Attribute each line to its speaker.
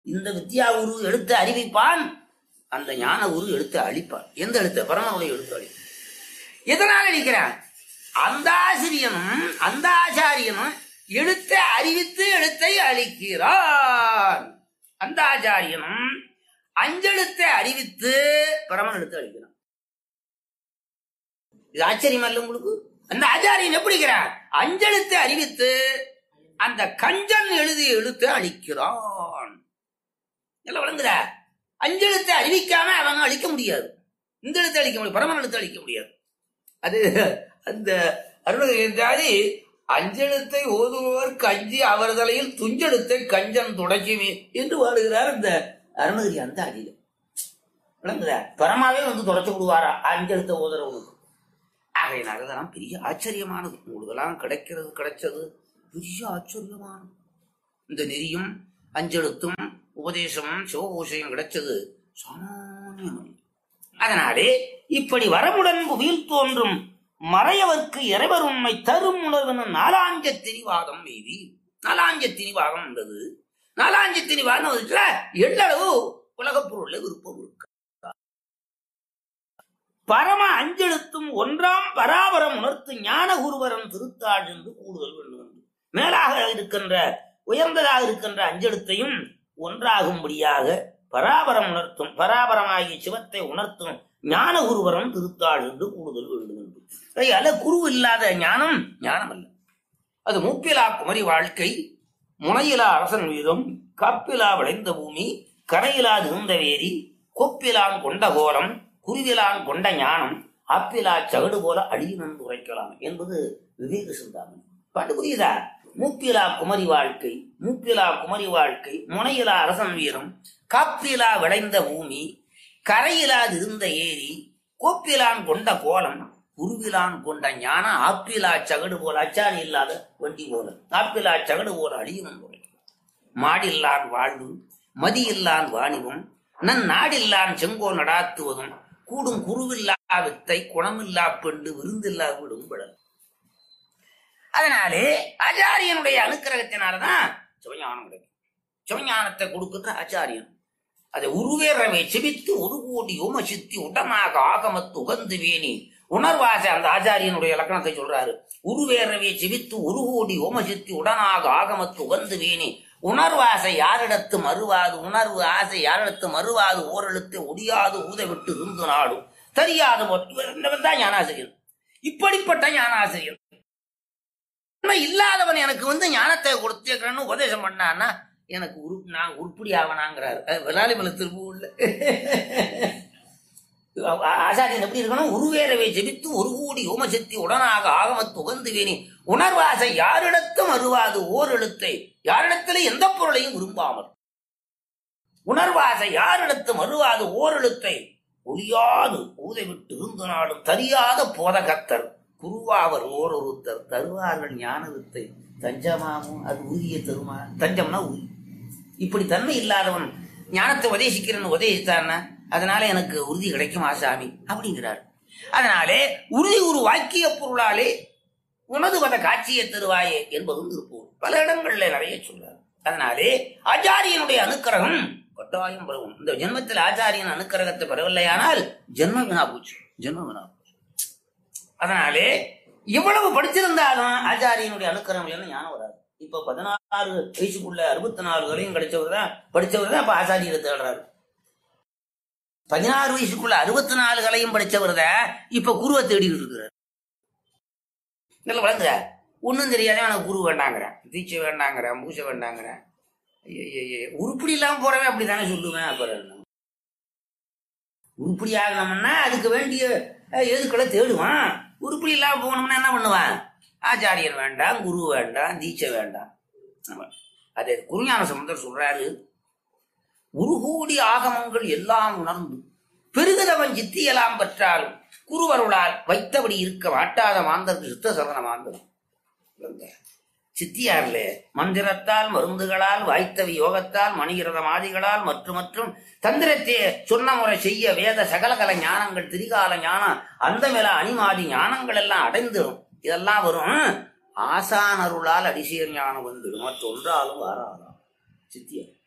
Speaker 1: இந்த வித்யா குரு எடுத்து அறிவிப்பான் அந்த ஞான குரு எடுத்து அழிப்பான் எந்த எழுத்து பரமனுடைய எடுத்து அழிப்பான் எதனால் அழிக்கிறான் அந்த ஆசிரியனும் அந்த ஆச்சாரியனும் எழுத்தை அறிவித்து எழுத்தை அழிக்கிறான் அந்த ஆச்சாரியனும் அஞ்செழுத்தை அறிவித்து பரமன் எழுத்து அழிக்கிறான் இது ஆச்சரியம் அல்ல உங்களுக்கு அந்த ஆச்சாரியன் எப்படிங்கிறான் அஞ்செழுத்தை அறிவித்து அந்த கஞ்சன் எழுதிய எழுத்தை அழிக்கிறான் எல்லாம் விளங்குதா அஞ்செழுத்தை அறிவிக்காம அவங்க அழிக்க முடியாது இந்த எழுத்தை அழிக்க முடியாது பரமன் எழுத்தை அழிக்க முடியாது அது அந்த அருணகிரி அஞ்செழுத்தை ஓதுபவர்க்கு அஞ்சி அவர் தலையில் துஞ்செழுத்தை கஞ்சன் தொடச்சுமே என்று வாடுகிறார் அந்த அருணகிரி அந்த அடியில் விளங்குதா பரமாவே வந்து தொடச்சு விடுவாரா அஞ்செழுத்தை ஓதுறவனுக்கு ஆகையினால இதெல்லாம் பெரிய ஆச்சரியமானது உங்களுக்கெல்லாம் கிடைக்கிறது கிடைச்சது பெரிய ஆச்சரியமானது இந்த நெறியும் அஞ்செழுத்தும் உபதேசமும் சிவகோஷையும் கிடைச்சது சாமானியம் அல்ல. அதனாலே இப்படி வரமுடன் புவியில் தோன்றும் மறையவர்க்கு இறைவர் உண்மை தரும் உணர்வு நாலாஞ்ச திரிவாதம் மீதி நாலாஞ்ச திரிவாதம் உள்ளது நாலாஞ்ச திரிவாதம் வந்துச்சுல எள்ளளவு உலகப் பொருள்ல விருப்பம் இருக்கு பரம அஞ்செழுத்தும் ஒன்றாம் பராபரம் உணர்த்து ஞான குருவரம் திருத்தாள் என்று கூடுதல் வேண்டும் என்று. மேலாக இருக்கின்ற உயர்ந்ததாக இருக்கின்ற அஞ்செழுத்தையும் ஒன்றாகும்படியாக பராபரம் உணர்த்தும் பராபரமாகிய சிவத்தை உணர்த்தும் ஞான குருவரம் திருத்தாள் என்று கூடுதல் வேண்டும் என்று அல்ல குரு இல்லாத ஞானம் ஞானம் அல்ல அது மூப்பிலா குமரி வாழ்க்கை முனையிலா அரசன் வீதம் காப்பிலா விளைந்த பூமி கரையிலா இருந்த வேரி கொப்பிலான் கொண்ட கோலம் குருவிலான் கொண்ட ஞானம் ஆப்பிலா சகடு போல அழியும் உரைக்கலாம் என்பது விவேக சிந்தாமணி பாட்டு புரியுதா மூப்பிலா குமரி வாழ்க்கை மூப்பிலா குமரி வாழ்க்கை முனையிலா அரசன் வீரம் காப்பிலா விளைந்த பூமி கரையிலாது இருந்த ஏரி கோப்பிலான் கொண்ட கோலம் குருவிலான் கொண்ட ஞான ஆப்பிலா சகடு போல அச்சாணி இல்லாத வண்டி போல ஆப்பிலா சகடு போல அழியும் மாடில்லான் வாழ்வு மதியில்லான் வாணிபம் நன் நாடில்லான் செங்கோல் நடாத்துவதும் கூடும் குருவில்லா வித்தை குணமில்லா பெண்டு விருந்தில்லா விடும் விடல் அதனாலே ஆச்சாரியனுடைய அனுக்கிரகத்தினாலதான் சிவஞானம் கிடைக்கும் சிவஞானத்தை கொடுக்கின்ற ஆச்சாரியன் அதை உருவேறவை செபித்து ஒரு கோடி ஓம சித்தி உடனாக ஆகமத்து உகந்து வேணி உணர்வாசை அந்த ஆச்சாரியனுடைய லக்கணத்தை சொல்றாரு உருவேறவை செபித்து ஒரு கோடி ஓம சித்தி உடனாக ஆகமத்து உகந்து வேணி உணர்வாசை யாரிடத்து மறுவாது உணர்வு ஆசை யாரிடத்து மறுவாது ஓரெழுத்து ஒடியாது ஊத விட்டு இருந்து நாடும் தெரியாது இவர் தான் ஞானாசிரியர் இப்படிப்பட்ட ஞானாசிரியர் உண்மை இல்லாதவன் எனக்கு வந்து ஞானத்தை கொடுத்தேக்கிறேன்னு உபதேசம் பண்ணான்னா எனக்கு உரு நான் உருப்படி ஆவனாங்கிறாரு விளாலிமலை திருப்பூர்ல ஆசாரியன் எப்படி இருக்கணும் உருவேரவை ஜெபித்து ஒரு கூடி ஓமசக்தி உடனாக ஆகமத்து உகந்து வேணி உணர்வாசை யாரிடத்தும் அருவாது ஓர் எழுத்தை யாரிடத்திலே எந்த பொருளையும் விரும்பாமல் உணர்வாசை யாரிடத்தும் அருவாது ஓர் எழுத்தை ஒளியாது ஊதை விட்டு இருந்து நாடும் தரியாத போதகத்தர் குருவாவர் ஓர் ஒருத்தர் தருவார்கள் ஞான வித்தை தஞ்சமாமும் அது உறுதியை தருமா தஞ்சம்னா உறுதி இப்படி தன்மை இல்லாதவன் ஞானத்தை உபதேசிக்கிறேன்னு உபதேசித்தான்னா அதனால எனக்கு உறுதி கிடைக்கும் ஆசாமி அப்படிங்கிறார் அதனாலே உறுதி ஒரு வாக்கிய பொருளாலே உனது வத காட்சியை தருவாயே என்பதும் திருப்பூர் பல இடங்கள்ல நிறைய சொல்றார் அதனாலே ஆச்சாரியனுடைய அனுக்கிரகம் கட்டாயம் பெறவும் இந்த ஜென்மத்தில் ஆச்சாரியன் அனுக்கிரகத்தை பெறவில்லையானால் ஜென்ம வினா போச்சு ஜென்ம வினா போச்சு அதனாலே இவ்வளவு படிச்சிருந்தாலும் ஆச்சாரியனுடைய அனுக்கிரகம் இல்லைன்னு ஞானம் வராது இப்ப பதினாறு வயசுக்குள்ள அறுபத்தி நாலு வரையும் கிடைச்சவர் தான் படிச்சவர் தான் இப்ப ஆச்சாரியரை தேடுறாரு பதினாறு வயசுக்குள்ள அறுபத்தி நாலு கலையும் படிச்சவர் தான் இப்ப குருவை தேடிக்கிட்டு இருக்கிறார் நல்லா வளர்ந்துற ஒன்றும் தெரியாத எனக்கு குரு வேண்டாங்கிறேன் தீட்சை வேண்டாங்கிறேன் பூசை வேண்டாங்கிறேன் ஐயையையே, உருப்படி இல்லாம போறவே அப்படித்தானே சொல்லுவேன் அப்புறம் என்ன? உருப்படி ஆகணும்னா அதுக்கு வேண்டிய அஹ், எதுக்களை தேடுவான் உருப்படி இல்லாம போகணும்னா என்ன பண்ணுவான் ஆச்சாரியன் வேண்டாம் குரு வேண்டாம் தீட்சை வேண்டாம் ஆமா. அது குருஞான சம்பந்தர் சொல்றாரு உருகூடி ஆகமங்கள் எல்லாம் உணர்ந்து பெருகுதவன் சித்தியெல்லாம் பெற்றாலும் குருவருளால் வைத்தபடி இருக்க மாட்டாத மாந்தருக்கு சித்த சரண மாந்தம் சித்தியார்ல மந்திரத்தால் மருந்துகளால் வாய்த்தவி யோகத்தால் மணிகிரத மாதிகளால் மற்றும் மற்றும் தந்திரத்தை சொன்ன முறை செய்ய வேத சகலகல ஞானங்கள் திரிகால ஞானம் அந்த மேல அணிமாதி ஞானங்கள் எல்லாம் அடைந்துடும் இதெல்லாம் வரும் ஆசானருளால் அடிசீர் ஞானம் வந்துடும் மற்றொன்றாலும் வராதாம் சித்தியார்